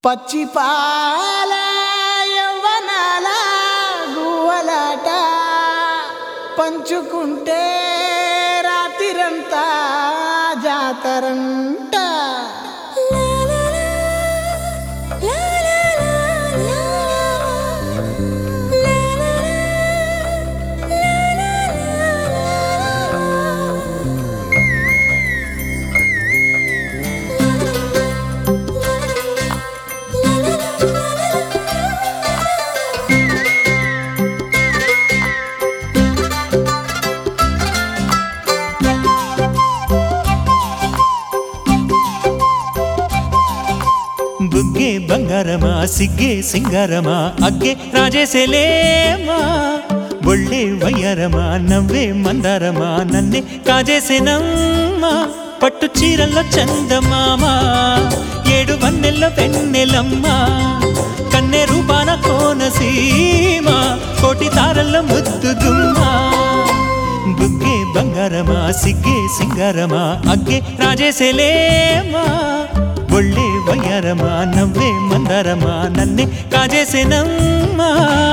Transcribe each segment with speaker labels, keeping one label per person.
Speaker 1: పచ్చి పాల యవ్వనాల గువ్వలాట పంచుకుంటే రాత్రిరంతా జాతరంట
Speaker 2: బుగ్గే బంగారమా సిగ్గే సింగారమా అగ్గే రాజేసేలేమా ఒళ్ళే వయ్యారమా నవ్వే మందారమా నన్నే కాజేసేనమ్మా పట్టు చీరల్లో చందమామా ఏడు వన్నెల్లో పెన్నెలమ్మా కన్నె రూపాన కోనసీమ కోటి తారల్లో ముద్దు గుమ్మా బుగ్గే బంగారమా సిగ్గే సింగారమా అగ్గే రాజేసేలేమా ఒళ్ళే వయ్యారమా నవ్వే మందారమా నన్నే కాజేసేనమ్మా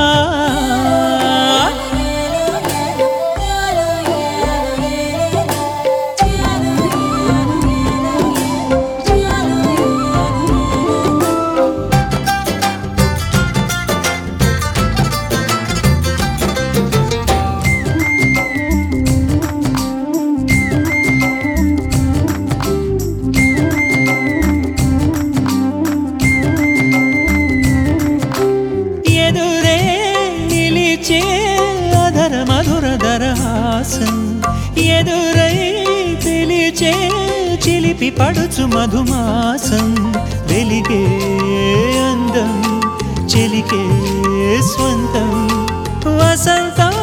Speaker 2: ఎదురే నిలిచే అధర మధుర దరహాసం ఎదురై పిలిచే చిలిపి పడుచు మధుమాసం వెలిగే అందం చెలికే స్వంతం వసంతం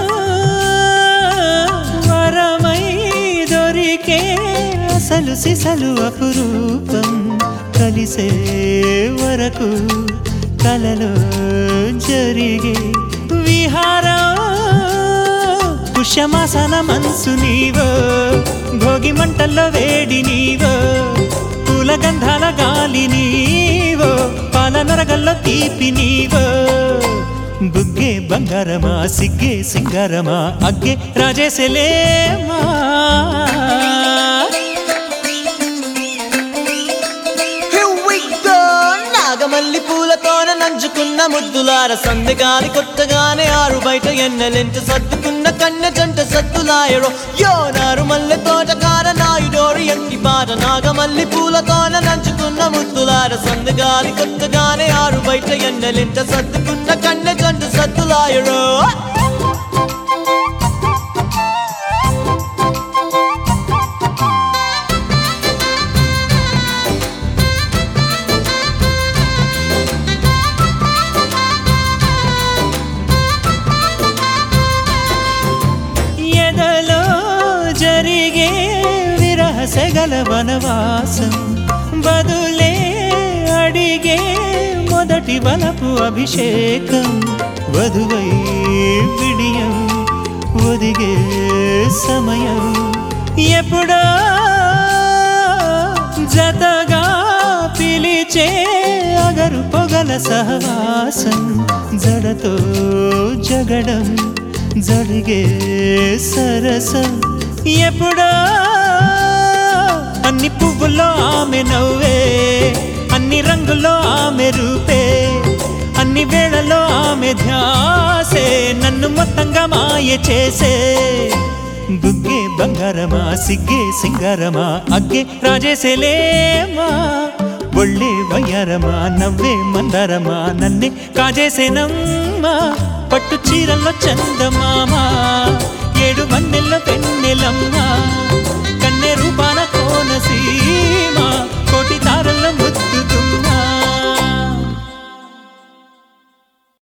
Speaker 2: వరమై దొరికే అసలు సిసలు అపురూపం కలిసే వరకు కలలో జరిగే విహారం పుష్యమాసన మనసు నీవో భోగి మంటల్లో వేడి నీవో పూల గంధాల గాలి నీవో పాల నరగల్లో తీపి నీవో బుగ్గే బంగారమా సిగ్గే సింగారమా అగ్గే రాజేసలేమా
Speaker 3: Here we go! నాగమల్లి పూలతోన నంచుకున్న ముద్దులార సందెగాలి కొత్తగానే ఆరు బయట ఎన్నెలెంట సర్దుకున్న కన్నె జంట సద్దులాయరో యో నారు మల్లె తోటకార నాయుడోరి ఎంటి పాట నాగమల్లి పూలతోన నంచుకున్న ముద్దులార సందెగాలి కొత్తగానే ఆరు బయట ఎన్నెలెంట సర్దుకున్న కన్నె జంట సద్దులాయరో
Speaker 2: ఎదలో జరిగే విరహ సెగల వనవాసం బదులే అడిగే మొదటి వలపు అభిషేకం వధువై విడియం ఒదిగే సమయం ఎప్పుడో జతగా పిలిచే అగరు పొగల సహవాసం జడతో జగడం జరిగే సరసం ఎప్పుడో అన్ని పువ్వుల్లో ఆమె నవ్వే అన్ని రంగుల్లో ఆమె రూపే అన్ని వేళలో ఆమె ధ్యాసే నన్ను మొత్తంగా మాయ చేసే బుగ్గే బంగారమా సిగ్గే సింగారమా అగ్గే రాజేసేలేమా ఒళ్ళే వయ్యారమా నవ్వే మందారమా నన్నే కాజేసేనమ్మా పట్టు చీరల్లో చందమామా ఏడు వన్నెల్లో పెన్నెలమ్మా